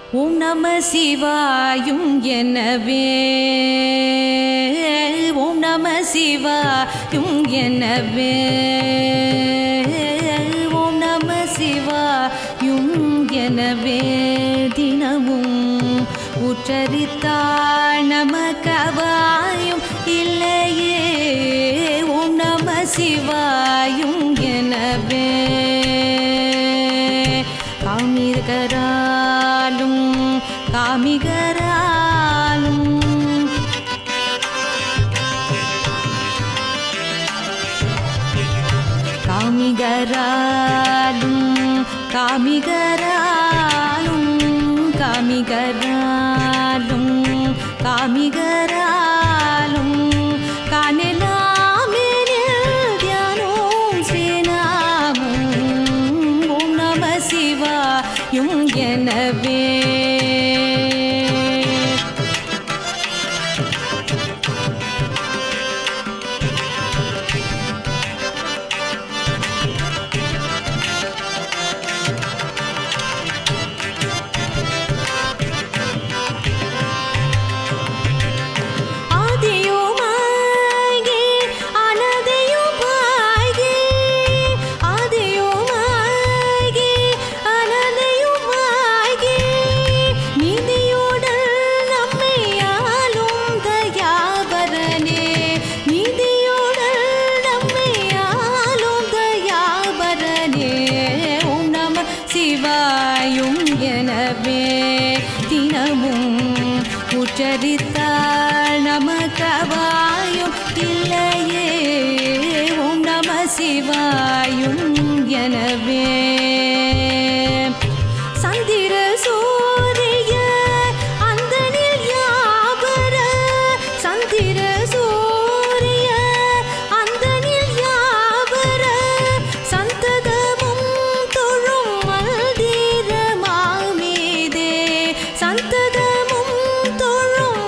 ஓம் நம சிவாயும் எனவே ஓம் நம சிவாயும் எனவே ஓம் நம சிவாயும் எனவே தினமும் உச்சரித்தாள் நமக்கவாயும் இல்லையே ஓம் நம சிவாயும் எனவே காமிகராலும் காமிகராலும் காமிகராலும் காமிகராலும் காமிகராலும் காமிகராலும் காணலாமே தியானம் ஸ்ரீநாமம் ஓம் நம சிவாயும் எனவே ஆதியுமாகி அனதையுமாகி ஆதியுமாகி அனதையுமாகி நீதியுடன் நம்மை ஆளும் தயாபரனே நீதியுடன் நம்மை ஆளும் தயாபரனே ஓம் நம சிவாயும் எனவே தினமும் உச்சரித்தாள் நமக்கவாயும் இல்லையே ஓம் நம சிவாயும் எனவே சந்திர சூரிய அந்தனில் யாவர சந்திர சூரிய அந்தனில் யாவர சந்ததமும் தொழும் மல்தீரமாமீதே சந்ததமும் தொழும்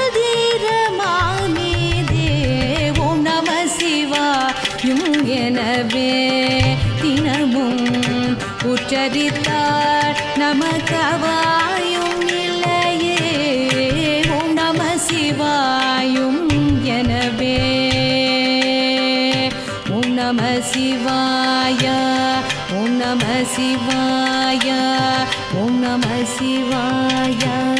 மல்தீரமாமீதே ஓம் நம சிவாயும் எனவே தினமும் உச்சரித்தார் நமக்கவாயும் இல்லையே ஓம் நம சிவாயும் எனவே ஓம் நம சிவாய ஓம் நம சிவாய ஓம் நம சிவாய